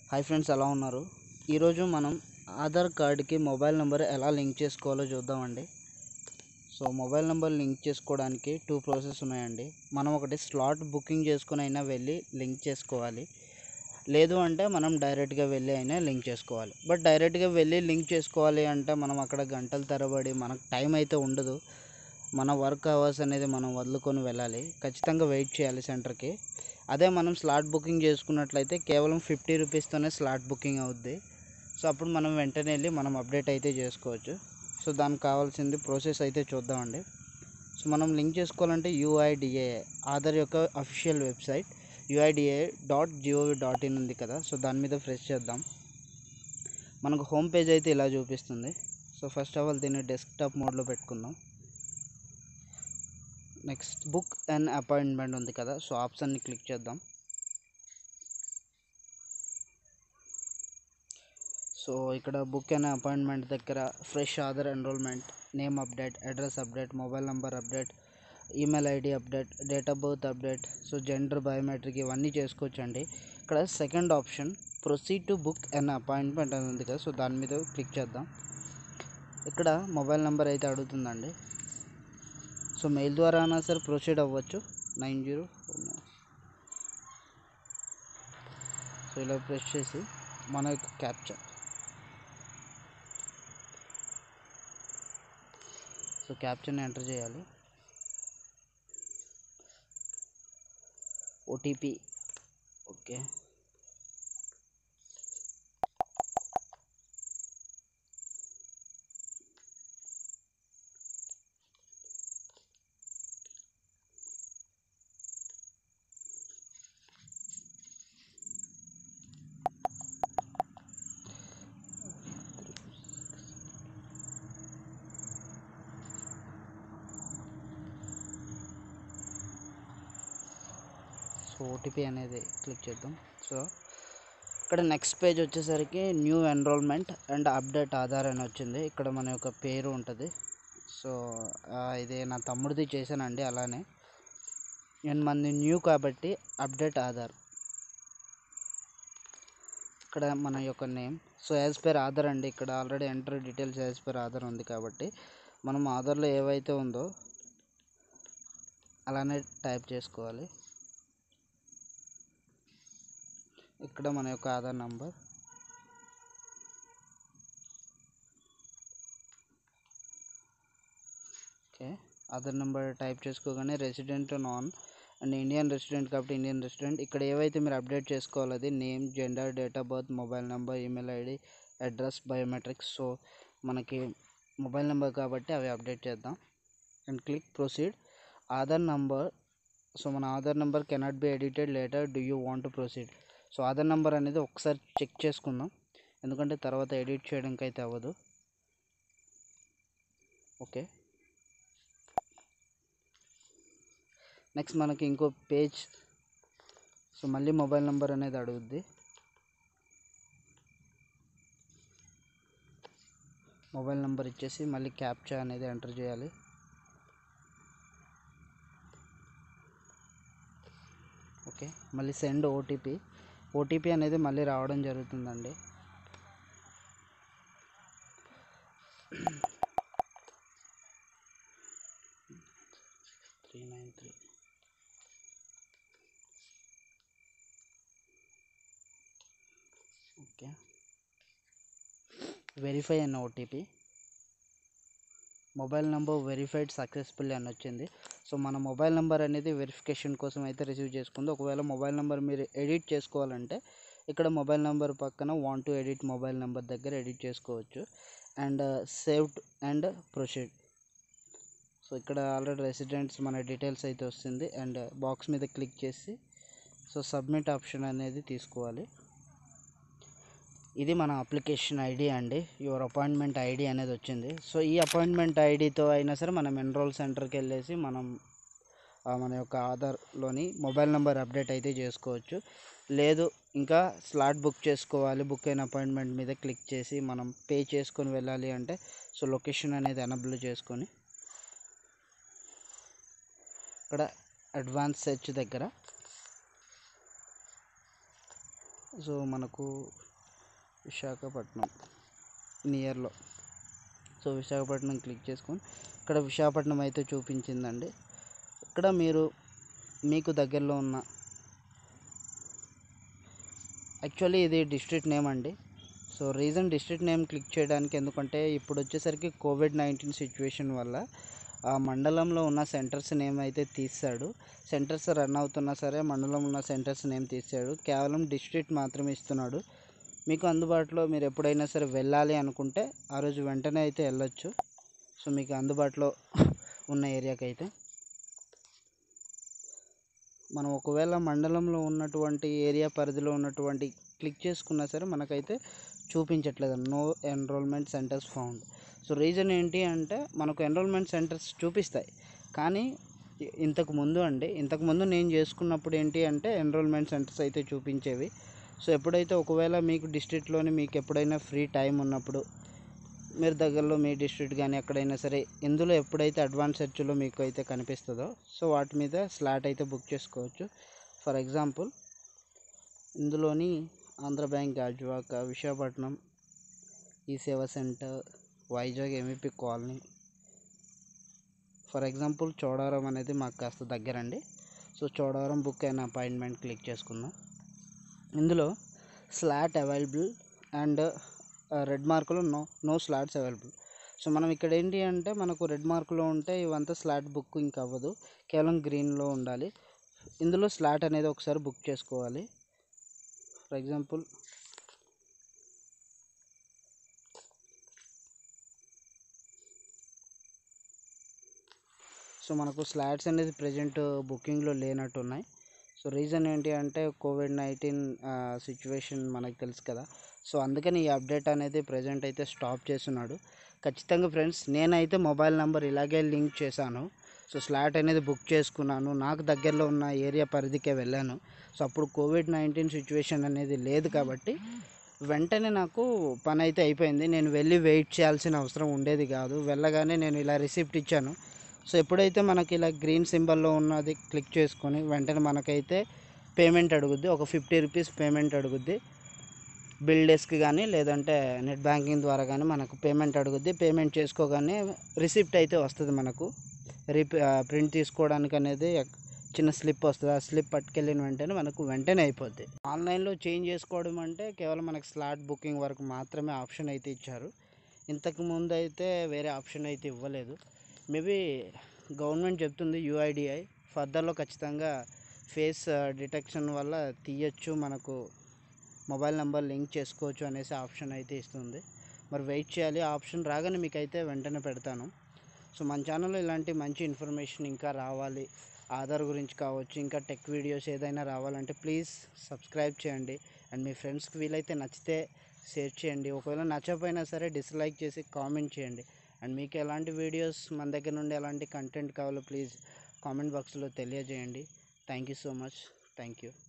hi friends ఎలా ఉన్నారు ఈరోజు మనం ఆధార్ కార్డ్కి మొబైల్ నెంబర్ ఎలా లింక్ చేసుకోవాలో చూద్దామండి సో మొబైల్ నెంబర్ లింక్ చేసుకోవడానికి టూ ప్రాసెస్ ఉన్నాయండి మనం ఒకటి స్లాట్ బుకింగ్ చేసుకుని అయినా వెళ్ళి లింక్ చేసుకోవాలి లేదు అంటే మనం డైరెక్ట్గా వెళ్ళి అయినా లింక్ చేసుకోవాలి బట్ డైరెక్ట్గా వెళ్ళి లింక్ చేసుకోవాలి అంటే మనం అక్కడ గంటల తరబడి మనకు టైం అయితే ఉండదు మన వర్క్ అవర్స్ అనేది మనం వదులుకొని వెళ్ళాలి ఖచ్చితంగా వెయిట్ చేయాలి సెంటర్కి అదే మనం స్లాట్ బుకింగ్ చేసుకున్నట్లయితే కేవలం ఫిఫ్టీ రూపీస్తోనే స్లాట్ బుకింగ్ అవుద్ది సో అప్పుడు మనం వెంటనే వెళ్ళి మనం అప్డేట్ అయితే చేసుకోవచ్చు సో దానికి కావాల్సింది ప్రాసెస్ అయితే చూద్దామండి సో మనం లింక్ చేసుకోవాలంటే యూఐడిఏ ఆధార్ యొక్క official website UIDA dot GOV dot in ఉంది కదా సో దాని మీద ప్రెస్ చేద్దాం మనకు హోమ్ పేజ్ అయితే ఇలా చూపిస్తుంది సో ఫస్ట్ ఆఫ్ ఆల్ దీన్ని డెస్క్టాప్ మోడ్లో పెట్టుకుందాం నెక్స్ట్ బుక్ అండ్ అపాయింట్మెంట్ ఉంది కదా సో ఆప్షన్ని క్లిక్ చేద్దాం సో ఇక్కడ బుక్ అండ్ అపాయింట్మెంట్ దగ్గర fresh Aadhaar enrolment name update address update mobile number update email ID update date of birth update so gender biometric ఇవన్నీ చేసుకోవచ్చండి ఇక్కడ second option proceed to book and appointment అని ఉంది కదా so దాని మీద క్లిక్ చేద్దాం ఇక్కడ మొబైల్ నెంబర్ అయితే అడుగుతుందండి సో మెయిల్ ద్వారా అయినా సరే ప్రొసీడ్ అవ్వచ్చు నైన్ జీరో సో ఇలా ప్రెస్ చేసి మన యొక్క క్యాప్చర్ సో క్యాప్చర్ని ఎంటర్ చేయాలి ఓటీపీ ఓకే సో ఓటీపీ అనేది క్లిక్ చేద్దాం సో ఇక్కడ నెక్స్ట్ పేజ్ వచ్చేసరికి new enrolment and update Aadhaar అని వచ్చింది ఇక్కడ మన యొక్క పేరు ఉంటుంది సో ఆ, ఇది నా తమ్ముడిది చేశానండి అలానే నేను మంది న్యూ కాబట్టి అప్డేట్ ఆధార్ ఇక్కడ మన యొక్క name so as per Aadhaar అండి ఇక్కడ already enter details as per Aadhaar ఉంది కాబట్టి మనం ఆధార్లో ఏవైతే ఉందో అలానే టైప్ చేసుకోవాలి ఇక్కడ మన యొక్క Aadhaar number okay Aadhaar number type చేసుకోగానే resident non and Indian resident కాబట్టి ఇండియన్ రెసిడెంట్ ఇక్కడ ఏవైతే మీరు అప్డేట్ చేసుకోవాలి అది name gender date of birth mobile number email ID address biometrics so మనకి మొబైల్ నెంబర్ కాబట్టి అవి అప్డేట్ చేద్దాం and click proceed Aadhaar number so మన Aadhaar number cannot be edited later do you want to proceed so Aadhaar number అనేది ఒకసారి check చేసుకుందాం ఎందుకంటే తర్వాత ఎడిట్ చేయడానికి అయితే అవ్వదు ఓకే నెక్స్ట్ మనకి ఇంకో పేజ్ సో మళ్ళీ మొబైల్ నెంబర్ అనేది అడుగుద్ది మొబైల్ నెంబర్ ఇచ్చేసి మళ్ళీ క్యాప్చా అనేది ఎంటర్ చేయాలి ఓకే మళ్ళీ సెండ్ ఓటీపీ ఓటీపీ అనేది మళ్ళీ రావడం జరుగుతుందండి three nine three okay verify అన్న OTP mobile number verified successfully అని వచ్చింది సో మన మొబైల్ నెంబర్ అనేది వెరిఫికేషన్ కోసం అయితే రిసీవ్ చేసుకుంది ఒకవేళ మొబైల్ నెంబర్ మీరు ఎడిట్ చేసుకోవాలంటే ఇక్కడ మొబైల్ నెంబర్ పక్కన want to edit mobile number దగ్గర ఎడిట్ చేసుకోవచ్చు and saved and proceed so ఇక్కడ ఆల్రెడీ రెసిడెంట్స్ మన డీటెయిల్స్ అయితే వస్తుంది అండ్ బాక్స్ మీద క్లిక్ చేసి సో సబ్మిట్ ఆప్షన్ అనేది తీసుకోవాలి ఇది మన అప్లికేషన్ ఐడి అండి యువర్ అపాయింట్మెంట్ ఐడి అనేది వచ్చింది సో ఈ అపాయింట్మెంట్ ఐడితో అయినా సరే మనం ఎన్రోల్ సెంటర్కి వెళ్ళేసి మనం ఆ మన యొక్క ఆధార్లోని మొబైల్ నెంబర్ అప్డేట్ అయితే చేసుకోవచ్చు లేదు ఇంకా స్లాట్ బుక్ చేసుకోవాలి బుక్ అయిన అపాయింట్మెంట్ మీద క్లిక్ చేసి మనం పే చేసుకొని వెళ్ళాలి అంటే సో లొకేషన్ అనేది ఎనబుల్ చేసుకొని ఇక్కడ అడ్వాన్స్ సెర్చ్ దగ్గర సో మనకు విశాఖపట్నం నియర్లో సో విశాఖపట్నం క్లిక్ చేసుకొని ఇక్కడ విశాఖపట్నం అయితే చూపించిందండి ఇక్కడ మీరు మీకు దగ్గరలో ఉన్న యాక్చువల్లీ ఇది డిస్ట్రిక్ట్ నేమ్ అండి so reason district name click చేయడానికి ఎందుకంటే ఇప్పుడు వచ్చేసరికి కోవిడ్ నైన్టీన్ సిచ్యువేషన్ వల్ల ఆ మండలంలో ఉన్న సెంటర్స్ నేమ్ అయితే తీసాడు సెంటర్స్ రన్ అవుతున్నా సరే మండలం ఉన్న సెంటర్స్ నేమ్ తీసాడు కేవలం డిస్ట్రిక్ట్ మాత్రమే ఇస్తున్నాడు మీకు అందుబాటులో మీరు ఎప్పుడైనా సరే వెళ్ళాలి అనుకుంటే ఆ రోజు వెంటనే అయితే వెళ్ళొచ్చు సో మీకు అందుబాటులో ఉన్న ఏరియాకి అయితే మనం ఒకవేళ మండలంలో ఉన్నటువంటి ఏరియా పరిధిలో ఉన్నటువంటి క్లిక్ చేసుకున్నా సరే మనకైతే చూపించట్లేదు no enrolment centres found so reason ఏంటి అంటే మనకు ఎన్రోల్మెంట్ సెంటర్స్ చూపిస్తాయి కానీ ఇంతకు ముందు అండి ఇంతకు ముందు నేను చేసుకున్నప్పుడు ఏంటి అంటే ఎన్రోల్మెంట్ సెంటర్స్ అయితే చూపించేవి సో ఎప్పుడైతే ఒకవేళ మీకు డిస్ట్రిక్ట్లోని మీకు ఎప్పుడైనా ఫ్రీ టైం ఉన్నప్పుడు మీరు దగ్గరలో మీ డిస్ట్రిక్ట్ కానీ ఎక్కడైనా సరే ఇందులో ఎప్పుడైతే అడ్వాన్స్ సెర్చ్లో మీకు అయితే కనిపిస్తుందో సో వాటి మీద స్లాట్ అయితే బుక్ చేసుకోవచ్చు ఫర్ ఎగ్జాంపుల్ ఇందులోని Andhra bank Gajuwaka Visakhapatnam e Seva centre Vizag MEP colony for example Chodavaram అనేది మాకు కాస్త దగ్గరండి సో చోడవరం బుక్ అయిన అపాయింట్మెంట్ క్లిక్ చేసుకుందాం ఇందులో స్లాట్ అవైలబుల్ అండ్ రెడ్ మార్కులో no no slots available so మనం ఇక్కడ ఏంటి అంటే మనకు రెడ్ మార్కులో ఉంటే ఇవంతా స్లాట్ బుక్ ఇంకా అవ్వదు కేవలం గ్రీన్లో ఉండాలి ఇందులో స్లాట్ అనేది ఒకసారి బుక్ చేసుకోవాలి ఫర్ ఎగ్జాంపుల్ సో మనకు స్లాట్స్ అనేది ప్రజెంట్ బుకింగ్లో లేనట్టు ఉన్నాయి సో రీజన్ ఏంటి అంటే కోవిడ్ నైన్టీన్ సిచ్యువేషన్ మనకు తెలుసు కదా సో అందుకని ఈ అప్డేట్ అనేది ప్రజెంట్ అయితే స్టాప్ చేస్తున్నాడు ఖచ్చితంగా ఫ్రెండ్స్ నేనైతే మొబైల్ నెంబర్ ఇలాగే లింక్ చేశాను సో స్లాట్ అనేది బుక్ చేసుకున్నాను నాకు దగ్గరలో ఉన్న ఏరియా పరిధికే వెళ్ళాను సో అప్పుడు కోవిడ్ నైన్టీన్ సిచ్యువేషన్ అనేది లేదు కాబట్టి వెంటనే నాకు పని అయితే అయిపోయింది నేను వెళ్ళి వెయిట్ చేయాల్సిన అవసరం ఉండేది కాదు వెళ్ళగానే నేను ఇలా రిసిప్ట్ ఇచ్చాను సో ఎప్పుడైతే మనకి ఇలా గ్రీన్ సింబల్లో ఉన్నది క్లిక్ చేసుకొని వెంటనే మనకైతే పేమెంట్ అడుగుద్ది ఒక ఫిఫ్టీ రూపీస్ పేమెంట్ అడుగుద్ది బిల్ డెస్క్ కానీ లేదంటే నెట్ బ్యాంకింగ్ ద్వారా కానీ మనకు పేమెంట్ అడుగుద్ది పేమెంట్ చేసుకోగానే రిసిప్ట్ అయితే వస్తుంది మనకు రిప్ ప్రింట్ తీసుకోవడానికి అనేది ఎక్- చిన్న స్లిప్ వస్తుంది ఆ స్లిప్ పట్టుకెళ్ళిన వెంటనే మనకు వెంటనే అయిపోద్ది ఆన్లైన్లో చేంజ్ చేసుకోవడం అంటే కేవలం మనకు స్లాట్ బుకింగ్ వరకు మాత్రమే ఆప్షన్ అయితే ఇచ్చారు ఇంతకు ముందు అయితే వేరే ఆప్షన్ అయితే ఇవ్వలేదు మేబీ గవర్నమెంట్ చెప్తుంది యూఐడిఐ ఫర్దర్లో ఖచ్చితంగా ఫేస్ డిటెక్షన్ వల్ల తీయచ్చు మనకు మొబైల్ నెంబర్ లింక్ చేసుకోవచ్చు అనేసి ఆప్షన్ అయితే ఇస్తుంది మరి వెయిట్ చేయాలి ఆ ఆప్షన్ రాగానే మీకు అయితే వెంటనే పెడతాను సో మన ఛానల్లో ఇలాంటి మంచి ఇన్ఫర్మేషన్ ఇంకా రావాలి ఆధార్ గురించి కావచ్చు ఇంకా టెక్ వీడియోస్ ఏదైనా రావాలంటే ప్లీజ్ సబ్స్క్రైబ్ చేయండి అండ్ మీ ఫ్రెండ్స్కి వీలైతే నచ్చితే షేర్ చేయండి ఒకవేళ నచ్చకపోయినా సరే డిస్లైక్ చేసి కామెంట్ చేయండి అండ్ మీకు ఎలాంటి వీడియోస్ మన దగ్గర నుండి ఎలాంటి కంటెంట్ కావాలో ప్లీజ్ కామెంట్ బాక్స్లో తెలియజేయండి thank you so much thank you